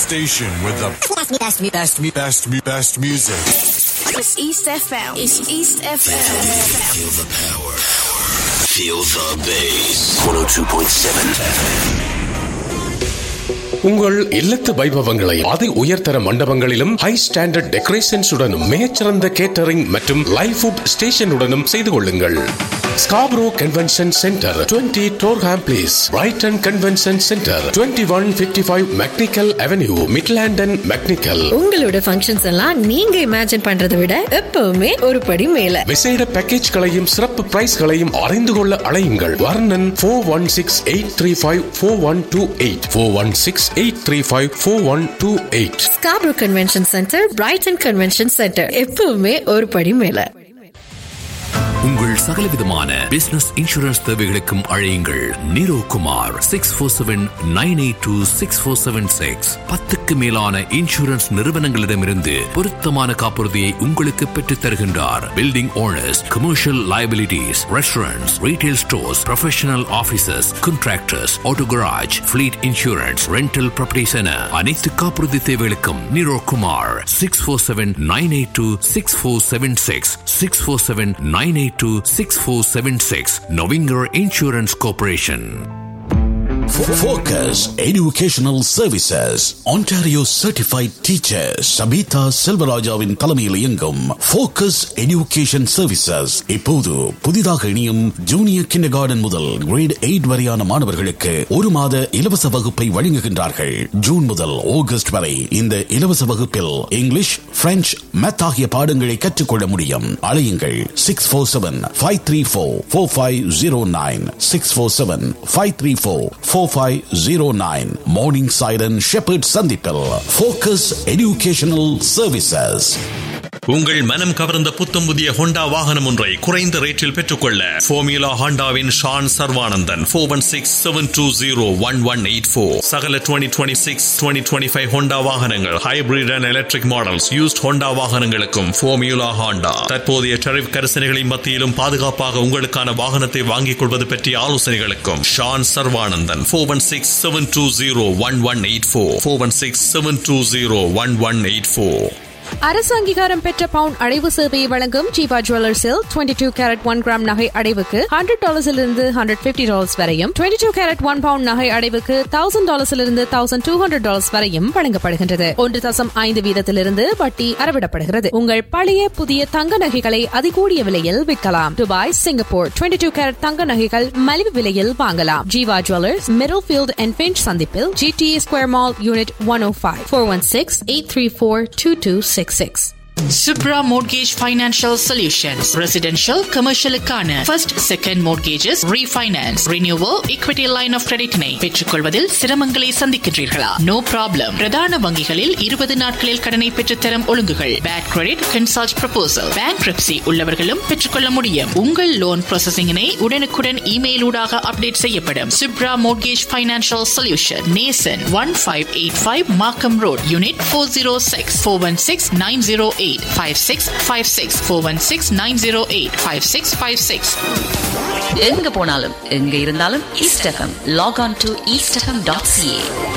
station with the best, best, best, best, best, best music. It's East FM. It's East FM. Feel the power. Feel the bass. 102.7 உங்கள் இல்லத்து வைபவங்களை அதி உயர்தர மண்டபங்களிலும் high standard decorations உடனும் மிகச்சிறந்த catering மற்றும் live food ஸ்டேஷனுடனும் செய்து கொள்ளுங்கள் Scarborough convention centre 20 Durham place Brighton convention centre 2155 one fifty five McNicoll avenue Midland and McNicoll உங்களோட ஃபங்க்ஷன்ஸ் எல்லாம் நீங்க இமேஜின் பண்றதை விட எப்பவுமே ஒரு படி மேல விசேட பேக்கேஜ்களையும் சிறப்பு பிரைஸ்களையும் அறிந்து கொள்ள அழையுங்கள் Varnan four one six eight three five four one two eight four one six eight three five four one two eight Scarborough convention centre Brighton convention centre எப்பவுமே ஒரு படி மேல உங்கள் சகலவிதமான பிசினஸ் இன்சூரன்ஸ் தேவைகளுக்கும் அழையுங்கள் Neero Kumar six four seven nine eight two six four seven six பத்துக்கு மேலான இன்சூரன்ஸ் நிறுவனங்களிடமிருந்து பொருத்தமான காப்புறுதியை உங்களுக்கு பெற்றுத் தருகின்றார் building owners commercial liabilities restaurants retail stores professional offices contractors auto garage fleet insurance rental properties என அனைத்து காப்புறுதி தேவைகளுக்கும் Neero Kumar six four seven nine eight two six four seven six six four seven nine eight two six four seven six Novinger insurance corporation Focus Educational Services Ontario Certified Teacher Sabita செல்வராஜாவின் தலைமையில் இயங்கும் Focus Education Services இப்போது புதிதாக இணையும் junior kindergarten முதல் grade eight வரையான மாணவர்களுக்கு ஒரு மாத இலவச வகுப்பை வழங்குகின்றார்கள் ஜூன் முதல் ஆகஸ்ட் வரை இந்த இலவச வகுப்பில் இங்கிலீஷ் பிரெஞ்சு மேத் ஆகிய பாடங்களை கற்றுக்கொள்ள முடியும் அழையுங்கள் six four seven five three four four five zero nine six four seven five three four four five zero nine Morning side and Sheppard சந்திப்பில் ஃபோக்கஸ் எஜுகேஷனல் சர்வீசஸ் உங்கள் மனம் கவர்ந்த புத்தம் புதிய ஹோண்டா வாகனம் ஒன்றை குறைந்த ரேட்டில் பெற்றுக்கொள்ள ஃபோமியூலா ஹாண்டாவின் Shan Sarvananthan four one six seven two zero one one eight four சகல twenty twenty six twenty twenty five Honda வாகனங்கள் hybrid and electric models used Honda வாகனங்களுக்கும் ஃபோமியூலா ஹாண்டா தற்போதைய டரிஃப் கரிசனைகளின் மத்தியிலும் பாதுகாப்பாக உங்களுக்கான வாகனத்தை வாங்கிக் கொள்வது பற்றிய ஆலோசனைகளுக்கும் Shan Sarvananthan four one six seven two zero one one eight four four one six seven two zero one one eight four அரசு அங்கீகாரம் பெற்ற பவுன் அடைவு சேவையை வழங்கும் ஜீவா ஜுவல்லர்ஸில் twenty two carat one gram நகை அடைவுக்கு ஹண்ட்ரட் டாலர்ஸிலிருந்து ஹண்ட்ரட் பிப்டி டாலர்ஸ் வரையும் twenty two carat one pound நகை அடைவுக்கு தௌசண்ட் டாலர்ஸிலிருந்து தௌசண்ட் டூ ஹண்ட்ரட் டாலர்ஸ் வரையும் வழங்கப்படுகின்றது ஒன்று தசம் ஐந்து வீதத்திலிருந்து வட்டி அறவிடப்படுகிறது உங்கள் பழைய புதிய தங்க நகைகளை அதிகூடிய விலையில் விற்கலாம் Dubai Singapore twenty two carat தங்க நகைகள் மலிவு விலையில் வாங்கலாம் Jeeva Jewellers Middlefield and Finch சந்திப்பில் GTA Square Mall unit one O five four one six eight three four two two six six Subra Mortgage Financial Solutions. Residential, commercial-க்கான first, second mortgages, refinance, renewal, equity line of credit-னை பெற்றுக்கொள்வதில் சிரமங்களை சந்திக்கின்றீர்களா? No problem. பிரதான வங்கிகளில் 20 நாட்களில் கடனை பெற்றுத்தரும் ஒழுங்குகள். Bad credit, consult proposal. Bankruptcy உள்ளவர்களும் பெற்றுக்கொள்ள முடியும். உங்கள் லோன் ப்ராசஸிங்கினை உடனுக்குடன் இமெயில் ஊடாக அப்டேட் செய்யப்படும். Subra Mortgage Financial Solution. Nason 1585 Markham Road, Unit 406 416 908 5656 416 908 5656 எங்க போனாலும் எங்க இருந்தாலும் East FM log on to East FM dot CA